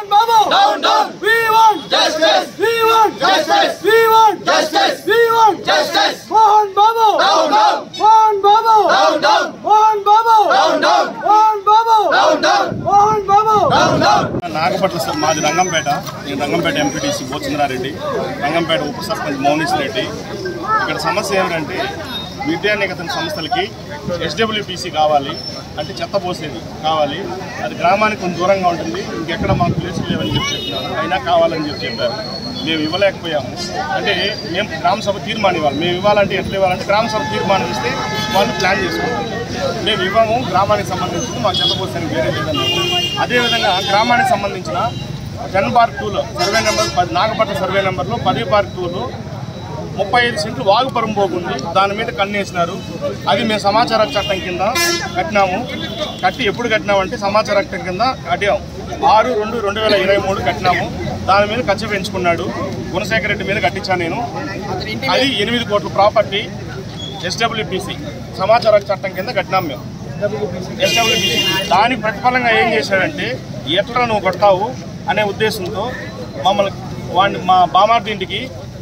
Mohan Babu Down, down. We want Justice. We want Justice. We want Justice. We want Justice. Mohan Babu Down, down. Mohan Babu Down, down. Mohan Babu Down, down. Mohan Babu Down, down. Mohan Babu Down, down. Nagapatla sir మాది రంగంపేట నేను Rangampeta MPTC బోచంద్రారెడ్డి Rangampeta ఉప సర్పంచ్ మౌనీష్ రెడ్డి ఇక్కడ సమస్య ఏమిటంటే విద్యానికేతన సంస్థలకి SWPC కావాలి అంటే చెత్త పోసేది కావాలి అది గ్రామానికి కొంచెం దూరంగా ఉంటుంది ఇంకెక్కడ మాకు ప్లేస్ లేవని చెప్పి చెప్పినారు అయినా కావాలని చెప్పి చెప్పారు మేము ఇవ్వలేకపోయాము అంటే మేము గ్రామ సభ తీర్మానం ఇవ్వాలి మేము ఇవ్వాలంటే ఎట్లా ఇవ్వాలంటే గ్రామ సభ తీర్మానం ఇస్తే వాళ్ళు ప్లాన్ చేసుకుంటారు మేము ఇవ్వము గ్రామానికి సంబంధించింది మాకు చెత్త పోసేది వేరే లేదన్నారు అదేవిధంగా గ్రామానికి సంబంధించిన టెన్ పార్క్ టూలో సర్వే నెంబర్ పది నాగపట్నం సర్వే నెంబర్లో పది పార్క్ టూలో ముప్పై ఐదు సెంట్లు వాగుపరం పోకుంది దాని మీద కన్నేసినారు అది మేము సమాచార హక్కు చట్టం కింద కట్టినాము కట్టి ఎప్పుడు కట్టినామంటే సమాచార హక్కు కింద కట్టాము ఆరు రెండు రెండు వేల ఇరవై మూడు కట్టినాము దాని మీద ఖర్చు పెంచుకున్నాడు గుణశేఖర రెడ్డి మీద కట్టించాను నేను అది ఎనిమిది కోట్ల ప్రాపర్టీ ఎస్డబ్ల్యూపీసీ సమాచార హక్కు చట్టం కింద కట్టినాం మేము ఎస్డబ్ల్యూపీసీ దానికి ప్రతిఫలంగా ఏం చేశాడంటే ఎట్లా నువ్వు కొడతావు అనే ఉద్దేశంతో మమ్మల్ని వాడిని మా బామార్ది ఇంటికి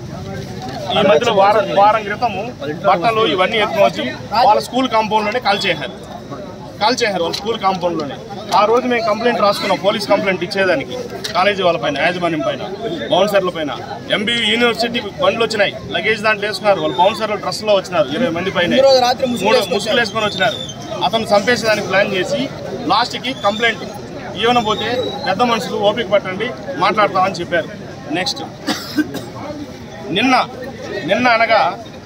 ఈ మధ్యలో వారం వారం క్రితము బట్టలు ఇవన్నీ ఎత్తుకొని వచ్చి వాళ్ళ స్కూల్ కాంపౌండ్లోనే కాల్ చేశారు కాల్ చేశారు వాళ్ళ స్కూల్ కాంపౌండ్లోనే ఆ రోజు మేము కంప్లైంట్ రాసుకున్నాం పోలీస్ కంప్లైంట్ ఇచ్చేదానికి కాలేజీ వాళ్ళ పైన యాజమాన్యం పైన బౌన్సర్ల పైన ఎంబీ యూనివర్సిటీ బండ్లు వచ్చినాయి లగేజ్ దాంట్లో వేసుకున్నారు వాళ్ళు బౌన్సర్లు డ్రెస్లో వచ్చినారు ఇరవై మంది పైన మూడు ముసుగులు వేసుకొని వచ్చినారు అతను చంపేసేదానికి ప్లాన్ చేసి లాస్ట్కి కంప్లైంట్ ఇవ్వనపోతే పెద్ద మనుషులు ఓపిక పట్టండి మాట్లాడతామని చెప్పారు నెక్స్ట్ నిన్న నిన్న అనగా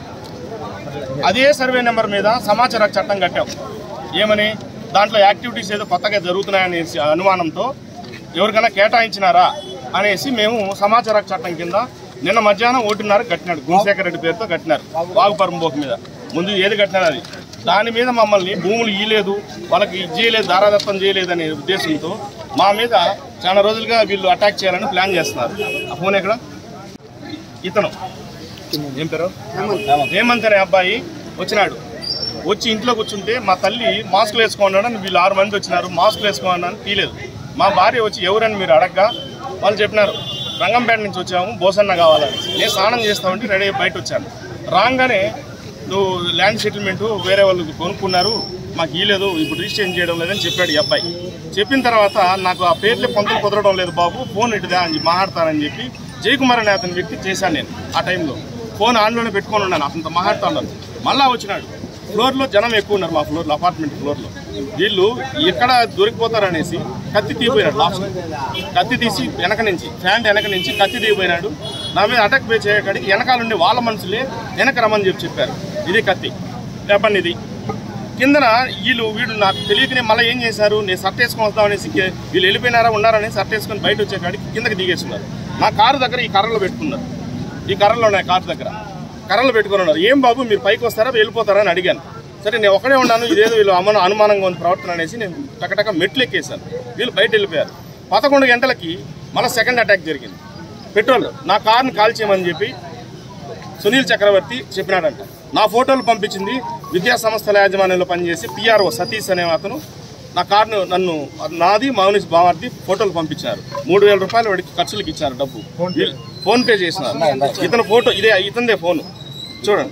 అదే సర్వే నెంబర్ మీద సమాచార హక్కు చట్టం కట్టాం ఏమని దాంట్లో యాక్టివిటీస్ ఏదో కొత్తగా జరుగుతున్నాయనే అనుమానంతో ఎవరికైనా కేటాయించినారా అనేసి మేము సమాచార హక్కు చట్టం కింద నిన్న మధ్యాహ్నం ఒకటిన్నర కట్టినాడు గుణశేఖర్ రెడ్డి పేరుతో కట్టినారు వాగుపరంబోకు మీద ముందు ఏది కట్టినారు అది దాని మీద మమ్మల్ని భూములు ఇయ్యలేదు వాళ్ళకి ఇది చేయలేదు దారాదత్తం చేయలేదు అనే ఉద్దేశంతో మా మీద చాలా రోజులుగా వీళ్ళు అటాక్ చేయాలని ప్లాన్ చేస్తున్నారు ఆ ఫోన్ ఎక్కడ ఇతను ఏం పేరు హేమంత్ అనే అబ్బాయి వచ్చినాడు వచ్చి ఇంట్లో కూర్చుంటే మా తల్లి మాస్కులు వేసుకోమన్నాడని వీళ్ళు ఆరు మంది వచ్చినారు మాస్కులు వేసుకోమన్నాను తీయలేదు మా భార్య వచ్చి ఎవరని మీరు అడగగా వాళ్ళు చెప్పినారు రంగంపేట నుంచి వచ్చాము బోసన్న కావాలని నేను స్నానం చేస్తామంటే రెడీ అయ్యి బయట వచ్చాను రాగానే నువ్వు ల్యాండ్ సెటిల్మెంట్ వేరే వాళ్ళు కొనుక్కున్నారు మాకు ఇయ్యలేదు ఇప్పుడు రిజిస్ట్రేషన్ చేయడం లేదని చెప్పాడు ఈ అబ్బాయి చెప్పిన తర్వాత నాకు ఆ పేర్లే పొంతలు కుదరడం లేదు బాబు ఫోన్ ఇటుదా అని మాట్లాడతానని చెప్పి జయకుమార్ అనే అతని వ్యక్తి చేశాను నేను ఆ టైంలో ఫోన్ ఆన్లోనే పెట్టుకొని ఉన్నాను అతనితో మాట్లాడుతాను మళ్ళా వచ్చినాడు ఫ్లోర్లో జనం ఎక్కువ ఉన్నారు మా ఫ్లోర్లో అపార్ట్మెంట్ ఫ్లోర్లో వీళ్ళు ఎక్కడ దొరికిపోతారనేసి కత్తి తీసిపోయినాడు లాస్ట్ కత్తి తీసి వెనక నుంచి ఫ్యాంట్ వెనక నుంచి కత్తి తీసిపోయినాడు నా మీద అటాక్ పే చేయకాడికి వెనకాల ఉండే వాళ్ళ మనుషులే వెనక రమ్మని చెప్పి చెప్పారు ఇది కత్తి చెప్పండి ఇది కిందన వీళ్ళు వీళ్ళు నాకు తెలియకనే మళ్ళీ ఏం చేశారు నేను సర్ట్ వేసుకొని వస్తాం అనేసి కి- వీళ్ళు వెళ్ళిపోయినారా ఉన్నారని సర్ట్ వేసుకొని బయట వచ్చే కాడికి కిందకి దిగేస్తున్నారు నా కారు దగ్గర ఈ కర్రలో పెట్టుకున్నారు ఈ కర్రలో ఉన్నాయి కారు దగ్గర కర్రలు పెట్టుకుని ఉన్నారు ఏం బాబు మీరు పైకి వస్తారా వెళ్ళిపోతారా అని అడిగాను సరే నేను ఒకడే ఉన్నాను ఇదేదో వీళ్ళు అమను అనుమానంగా ఉంది ప్రవర్తన అనేసి నేను టకటక మెట్లు ఎక్కేసాను వీళ్ళు బయట వెళ్ళిపోయారు పదకొండు గంటలకి మళ్ళీ సెకండ్ అటాక్ జరిగింది పెట్రోల్ నా కార్ని కాల్ చేయమని చెప్పి సునీల్ చక్రవర్తి చెప్పినాడంట నా ఫోటోలు పంపించింది విద్యా సంస్థల యాజమాన్యంలో పనిచేసి పిఆర్ఓ సతీష్ అనే అతను నా కార్ను నన్ను నాది మౌనిష్ బావార్ది ఫోటోలు పంపించారు మూడు వేల రూపాయలు వాడికి ఖర్చులకు ఇచ్చారు డబ్బు వీళ్ళు ఫోన్ పే చేసినారు ఇతను ఫోటో ఇదే ఇతందే ఫోన్ చూడండి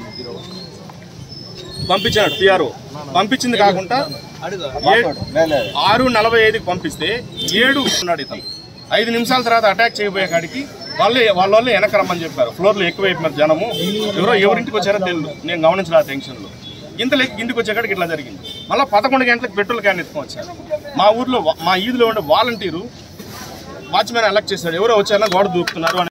పంపించాడు పిఆర్ఓ పంపించింది కాకుండా ఏ- ఆరు నలభై ఐదుకి పంపిస్తే ఏడు ఉన్నాడు ఇతను ఐదు నిమిషాల తర్వాత అటాక్ చేయబోయే కాడికి వాళ్ళే వాళ్ళ వాళ్ళే వెనక రమ్మని చెప్పారు ఫ్లోర్లో ఎక్కువైపోయినారు జనము ఎవరో ఎవరింటికి వచ్చారో తెలియదు నేను గమనించిన ఆ టెన్షన్లో ఇంత లెక్క ఇంటికి వచ్చే కాడికి ఇట్లా జరిగింది మళ్ళీ పదకొండు గంటలకు పెట్రోల్ క్యాన్ ఎత్తుకొని వచ్చారు మా ఊర్లో వా- మా ఈదులో ఉండే వాలంటీరు వాచ్మెన్ అలెక్ట్ చేశాడు ఎవరో వచ్చారో గోడ దూకుతున్నారు అని